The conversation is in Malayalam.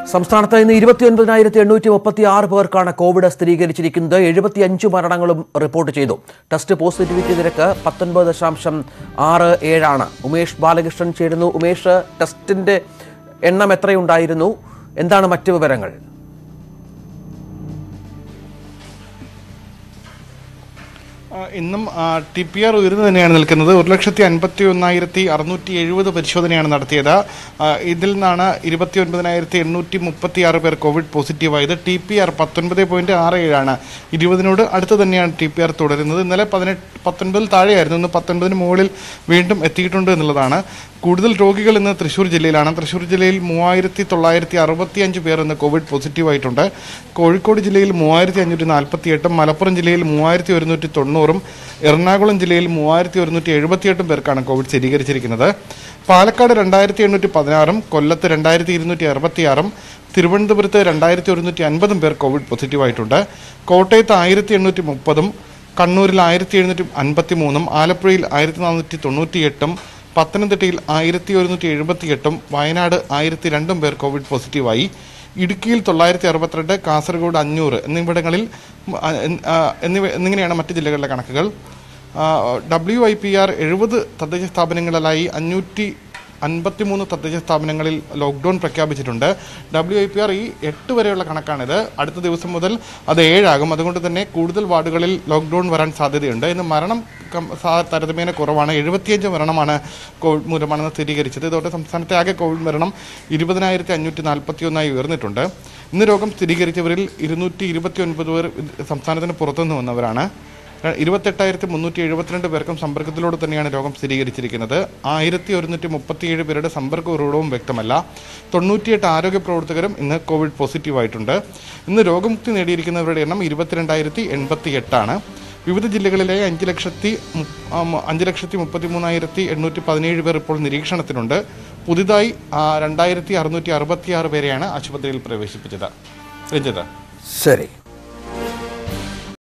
സംസ്ഥാനത്ത് ഇന്ന് ഇരുപത്തിയൊൻപതിനായിരത്തി എണ്ണൂറ്റി മുപ്പത്തി ആറ് പേർക്കാണ് കോവിഡ് സ്ഥിരീകരിച്ചിരിക്കുന്നത് എഴുപത്തിയഞ്ച് മരണങ്ങളും റിപ്പോർട്ട് ചെയ്തു ടെസ്റ്റ് പോസിറ്റിവിറ്റി നിരക്ക് പത്തൊൻപത് ദശാംശം ആറ് ഏഴാണ് ഉമേഷ് ബാലകൃഷ്ണൻ ചേരുന്നു ഉമേഷ് ടെസ്റ്റിന്റെ എണ്ണം എത്രയുണ്ടായിരുന്നു എന്താണ് മറ്റു വിവരങ്ങൾ ആ, ഇന്നും ടി പി ആർ ഉയർന്നു തന്നെയാണ് നിൽക്കുന്നത് ഒരു ലക്ഷത്തി അൻപത്തി ഒന്നായിരത്തി അറുന്നൂറ്റി എഴുപത് പരിശോധനയാണ് നടത്തിയത് ആ, ഇതിൽ നിന്നാണ് ഇരുപത്തി ഒൻപതിനായിരത്തി എണ്ണൂറ്റി മുപ്പത്തി ആറ് പേർ കോവിഡ് പോസിറ്റീവായത് ടി പി ആർ പത്തൊൻപത് പോയിന്റ് ആറ് ഏഴാണ് ഇരുപതിനോട് അടുത്ത് തന്നെയാണ് ടി പി ആർ തുടരുന്നത് ഇന്നലെ പതിനെട്ട് പത്തൊൻപതിൽ താഴെയായിരുന്നു ഇന്ന് പത്തൊൻപതിന് മുകളിൽ വീണ്ടും എത്തിയിട്ടുണ്ട് എന്നുള്ളതാണ് കൂടുതൽ രോഗികൾ ഇന്ന് തൃശ്ശൂർ ജില്ലയിലാണ് തൃശ്ശൂർ ജില്ലയിൽ മൂവായിരത്തി തൊള്ളായിരത്തി അറുപത്തി അഞ്ച് പേർ ഇന്ന് കോവിഡ് പോസിറ്റീവ് ആയിട്ടുണ്ട് കോഴിക്കോട് ജില്ലയിൽ മൂവായിരത്തി അഞ്ഞൂറ്റി നാൽപ്പത്തി എട്ടും മലപ്പുറം ജില്ലയിൽ മൂവായിരത്തി ഒരുന്നൂറ്റി തൊണ്ണൂറും എറണാകുളം ജില്ലയിൽ മൂവായിരത്തി ഒരുന്നൂറ്റി എഴുപത്തിയെട്ടും പേർക്കാണ് കോവിഡ് സ്ഥിരീകരിച്ചിരിക്കുന്നത് പാലക്കാട് രണ്ടായിരത്തി എണ്ണൂറ്റി പതിനാറും കൊല്ലത്ത് രണ്ടായിരത്തി ഇരുന്നൂറ്റി അറുപത്തിയാറും തിരുവനന്തപുരത്ത് രണ്ടായിരത്തി ഒരുന്നൂറ്റി അൻപതും പേർ കോവിഡ് പോസിറ്റീവ് ആയിട്ടുണ്ട് കോട്ടയത്ത് ആയിരത്തി എണ്ണൂറ്റി മുപ്പതും കണ്ണൂരിൽ ആയിരത്തി എഴുന്നൂറ്റി അൻപത്തി മൂന്നും ആലപ്പുഴയിൽ ആയിരത്തി നാനൂറ്റി തൊണ്ണൂറ്റി എട്ടും പത്തനംതിട്ടയിൽ ആയിരത്തി ഒരുന്നൂറ്റി എഴുപത്തി എട്ടും വയനാട് ആയിരത്തി രണ്ടും പേർ കോവിഡ് പോസിറ്റീവായി ഇടുക്കിയിൽ തൊള്ളായിരത്തി അറുപത്തിരണ്ട് കാസർഗോഡ് അഞ്ഞൂറ് എന്നിവിടങ്ങളിൽ മ- ആ, എൻ- ആ, എന്നിവ എന്നിങ്ങനെയാണ് മറ്റ് ജില്ലകളിലെ കണക്കുകൾ ഡബ്ല്യു ഐ പി ആർ എഴുപത് തദ്ദേശ സ്ഥാപനങ്ങളിലായി അഞ്ഞൂറ്റി അൻപത്തിമൂന്ന് തദ്ദേശ സ്ഥാപനങ്ങളിൽ ലോക്ക്ഡൗൺ പ്രഖ്യാപിച്ചിട്ടുണ്ട് ഡബ്ല്യു ഐ പി ആർ ഈ എട്ട് വരെയുള്ള കണക്കാണിത് അടുത്ത ദിവസം മുതൽ അത് ഏഴാകും അതുകൊണ്ട് തന്നെ കൂടുതൽ വാർഡുകളിൽ ലോക്ക്ഡൗൺ വരാൻ സാധ്യതയുണ്ട് ഇന്ന് മരണം കം- സാ- താരതമ്യേന കുറവാണ് എഴുപത്തിയഞ്ച് മരണമാണ് കോവിഡ് മൂലമാണെന്ന് സ്ഥിരീകരിച്ചത് ഇതോടെ സംസ്ഥാനത്തെ ആകെ കോവിഡ് മരണം ഇരുപതിനായിരത്തി അഞ്ഞൂറ്റി നാൽപ്പത്തി ഒന്നായി ഉയർന്നിട്ടുണ്ട് ഇന്ന് രോഗം സ്ഥിരീകരിച്ചവരിൽ ഇരുന്നൂറ്റി ഇരുപത്തി ഒൻപത് പേർ സംസ്ഥാനത്തിന് പുറത്തുനിന്ന് വന്നവരാണ് ഇരുപത്തെട്ടായിരത്തി മുന്നൂറ്റി എഴുപത്തിരണ്ട് പേർക്കും സമ്പർക്കത്തിലൂടെ തന്നെയാണ് രോഗം സ്ഥിരീകരിച്ചിരിക്കുന്നത് ആയിരത്തി ഒരുന്നൂറ്റി മുപ്പത്തിയേഴ് പേരുടെ സമ്പർക്ക ഉറവിടവും വ്യക്തമല്ല തൊണ്ണൂറ്റിയെട്ട് ആരോഗ്യ പ്രവർത്തകരും ഇന്ന് കോവിഡ് പോസിറ്റീവായിട്ടുണ്ട് ഇന്ന് രോഗമുക്തി നേടിയിരിക്കുന്നവരുടെ എണ്ണം ഇരുപത്തിരണ്ടായിരത്തി എൺപത്തി എട്ടാണ് വിവിധ ജില്ലകളിലെ അഞ്ച് ലക്ഷത്തി മു- ആ, മ- അഞ്ച് ലക്ഷത്തി മുപ്പത്തി മൂന്നായിരത്തി എണ്ണൂറ്റി പതിനേഴ് പേർ ഇപ്പോൾ നിരീക്ഷണത്തിലുണ്ട് പുതുതായി ആ, രണ്ടായിരത്തി അറുന്നൂറ്റി അറുപത്തി ആറ് പേരെയാണ് ആശുപത്രിയിൽ പ്രവേശിപ്പിച്ചത് രഞ്ജിത ശരി